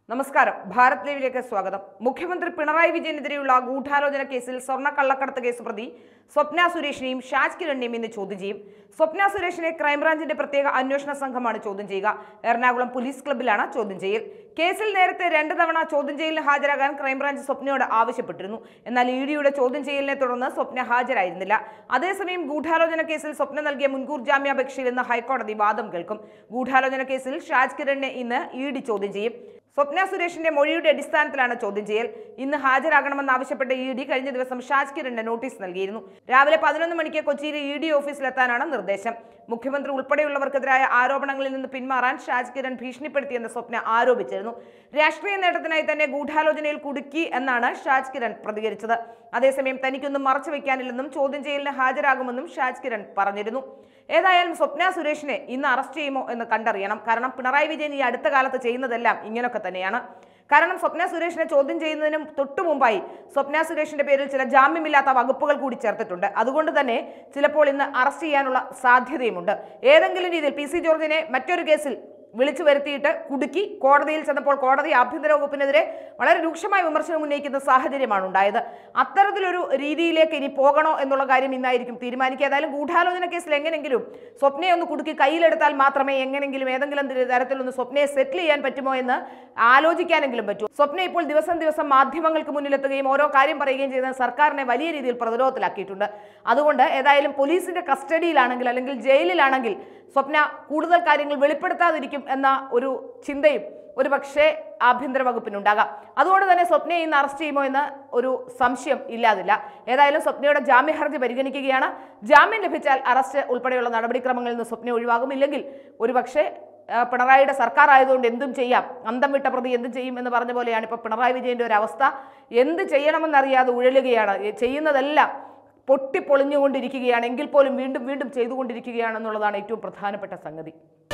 നമസ്കാരം ഭാരത് ലൈവിലേക്ക് സ്വാഗതം മുഖ്യമന്ത്രി പിണറായി വിജയനെതിരെയുള്ള ഗൂഢാലോചന കേസിൽ സ്വർണ്ണ കള്ളക്കടത്ത് കേസ് പ്രതി സ്വപ്ന സുരേഷിനെയും ഷാജ് കിരണിനെയും ഇന്ന് ചോദ്യം ചെയ്യും സ്വപ്ന സുരേഷിനെ ക്രൈംബ്രാഞ്ചിന്റെ പ്രത്യേക അന്വേഷണ സംഘമാണ് ചോദ്യം ചെയ്യുക എറണാകുളം പോലീസ് ക്ലബ്ബിലാണ് ചോദ്യം ചെയ്യൽ കേസിൽ നേരത്തെ രണ്ട് തവണ ചോദ്യം ചെയ്യലിന് ഹാജരാകാൻ ക്രൈംബ്രാഞ്ച് സ്വപ്നയോട് ആവശ്യപ്പെട്ടിരുന്നു എന്നാൽ ഇ ഡിയുടെ ചോദ്യം ചെയ്യലിനെ തുടർന്ന് സ്വപ്ന ഹാജരായിരുന്നില്ല അതേസമയം ഗൂഢാലോചന കേസിൽ സ്വപ്ന നൽകിയ മുൻകൂർ ജാമ്യാപേക്ഷയിൽ ഇന്ന് ഹൈക്കോടതി വാദം കേൾക്കും ഗൂഢാലോചന കേസിൽ ഷാജ് കിരണിനെ ഇന്ന് ഇ ഡി ചോദ്യം ചെയ്യും സ്വപ്ന സുരേഷിന്റെ മൊഴിയുടെ അടിസ്ഥാനത്തിലാണ് ചോദ്യം ചെയ്യൽ ഇന്ന് ഹാജരാകണമെന്നാവശ്യപ്പെട്ട ഇ ഡി കഴിഞ്ഞ ദിവസം ഷാജ് കിരണിന് നോട്ടീസ് നൽകിയിരുന്നു രാവിലെ പതിനൊന്ന് മണിക്ക് കൊച്ചിയിലെ ഇ ഡി ഓഫീസിലെത്താനാണ് നിർദ്ദേശം മുഖ്യമന്ത്രി ഉൾപ്പെടെയുള്ളവർക്കെതിരായ ആരോപണങ്ങളിൽ നിന്ന് പിന്മാറാൻ ഷാജ് കിരൺ ഭീഷണിപ്പെടുത്തിയെന്ന് സ്വപ്ന ആരോപിച്ചിരുന്നു രാഷ്ട്രീയ നേട്ടത്തിനായി തന്നെ ഗൂഢാലോചനയിൽ കുടുക്കി എന്നാണ് ഷാജ് കിരൺ പ്രതികരിച്ചത് അതേസമയം തനിക്കൊന്നും മറച്ചു വെക്കാനില്ലെന്നും ചോദ്യം ചെയ്യലിന് ഹാജരാകുമെന്നും ഷാജ് കിരൺ പറഞ്ഞിരുന്നു ഏതായാലും സ്വപ്ന സുരേഷിനെ ഇന്ന് അറസ്റ്റ് ചെയ്യുമോ എന്ന് കണ്ടറിയണം കാരണം പിണറായി വിജയൻ ഈ അടുത്ത കാലത്ത് ചെയ്യുന്നതെല്ലാം ഇങ്ങനെയൊക്കെ തന്നെയാണ് കാരണം സ്വപ്ന സുരേഷിനെ ചോദ്യം ചെയ്യുന്നതിനും തൊട്ടു മുമ്പായി സ്വപ്ന സുരേഷിന്റെ പേരിൽ ചില ജാമ്യമില്ലാത്ത വകുപ്പുകൾ കൂടി ചേർത്തിട്ടുണ്ട് അതുകൊണ്ട് തന്നെ ചിലപ്പോൾ ഇന്ന് അറസ്റ്റ് ചെയ്യാനുള്ള സാധ്യതയുമുണ്ട് ഏതെങ്കിലും രീതിയിൽ പി സി ജോർജിനെ മറ്റൊരു കേസിൽ വിളിച്ചു വരുത്തിയിട്ട് കുടുക്കി കോടതിയിൽ ചെന്നപ്പോൾ കോടതി ആഭ്യന്തര വകുപ്പിനെതിരെ വളരെ രൂക്ഷമായ വിമർശനം ഉന്നയിക്കുന്ന സാഹചര്യമാണ് ഉണ്ടായത് അത്തരത്തിലൊരു രീതിയിലേക്ക് ഇനി പോകണോ എന്നുള്ള കാര്യം ഇന്നായിരിക്കും തീരുമാനിക്കുക ഏതായാലും ഗൂഢാലോചന കേസിൽ എങ്ങനെങ്കിലും സ്വപ്നയെ ഒന്ന് കുടുക്കി കയ്യിലെടുത്താൽ മാത്രമേ എങ്ങനെങ്കിലും ഏതെങ്കിലും തരത്തിലൊന്ന് സ്വപ്നയെ സെറ്റിൽ ചെയ്യാൻ പറ്റുമോ എന്ന് ആലോചിക്കാനെങ്കിലും പറ്റൂ സ്വപ്ന ഇപ്പോൾ ദിവസം ദിവസം മാധ്യമങ്ങൾക്ക് മുന്നിലെത്തുകയും ഓരോ കാര്യം പറയുകയും ചെയ്യുന്നത് സർക്കാരിനെ വലിയ രീതിയിൽ പ്രതിരോധത്തിലാക്കിയിട്ടുണ്ട് അതുകൊണ്ട് ഏതായാലും പോലീസിന്റെ കസ്റ്റഡിയിലാണെങ്കിൽ അല്ലെങ്കിൽ ജയിലിലാണെങ്കിൽ സ്വപ്ന കൂടുതൽ കാര്യങ്ങൾ വെളിപ്പെടുത്താതിരിക്കും എന്ന ഒരു ചിന്തയും ഒരു പക്ഷേ ആഭ്യന്തര വകുപ്പിനുണ്ടാകാം അതുകൊണ്ട് തന്നെ സ്വപ്നയെ ഇന്ന് അറസ്റ്റ് ചെയ്യുമോ എന്ന് ഒരു സംശയം ഇല്ലാതില്ല ഏതായാലും സ്വപ്നയുടെ ജാമ്യ ഹർജി പരിഗണിക്കുകയാണ് ജാമ്യം ലഭിച്ചാൽ അറസ്റ്റ് ഉൾപ്പെടെയുള്ള നടപടിക്രമങ്ങളിൽ നിന്ന് സ്വപ്ന ഒഴിവാകും ഇല്ലെങ്കിൽ ഒരുപക്ഷെ ആ, പിണറായിയുടെ സർക്കാർ ആയതുകൊണ്ട് എന്തും ചെയ്യാം അന്തം വിട്ട പ്രതി എന്തും ചെയ്യും എന്ന് പറഞ്ഞ പോലെയാണ് ഇപ്പോൾ പിണറായി വിജയന്റെ ഒരു അവസ്ഥ എന്ത് ചെയ്യണമെന്നറിയാതെ ഉഴലുകയാണ് ഈ ചെയ്യുന്നതെല്ലാം പൊട്ടിപ്പൊളിഞ്ഞുകൊണ്ടിരിക്കുകയാണ് എങ്കിൽ പോലും വീണ്ടും വീണ്ടും ചെയ്തുകൊണ്ടിരിക്കുകയാണെന്നുള്ളതാണ് ഏറ്റവും പ്രധാനപ്പെട്ട സംഗതി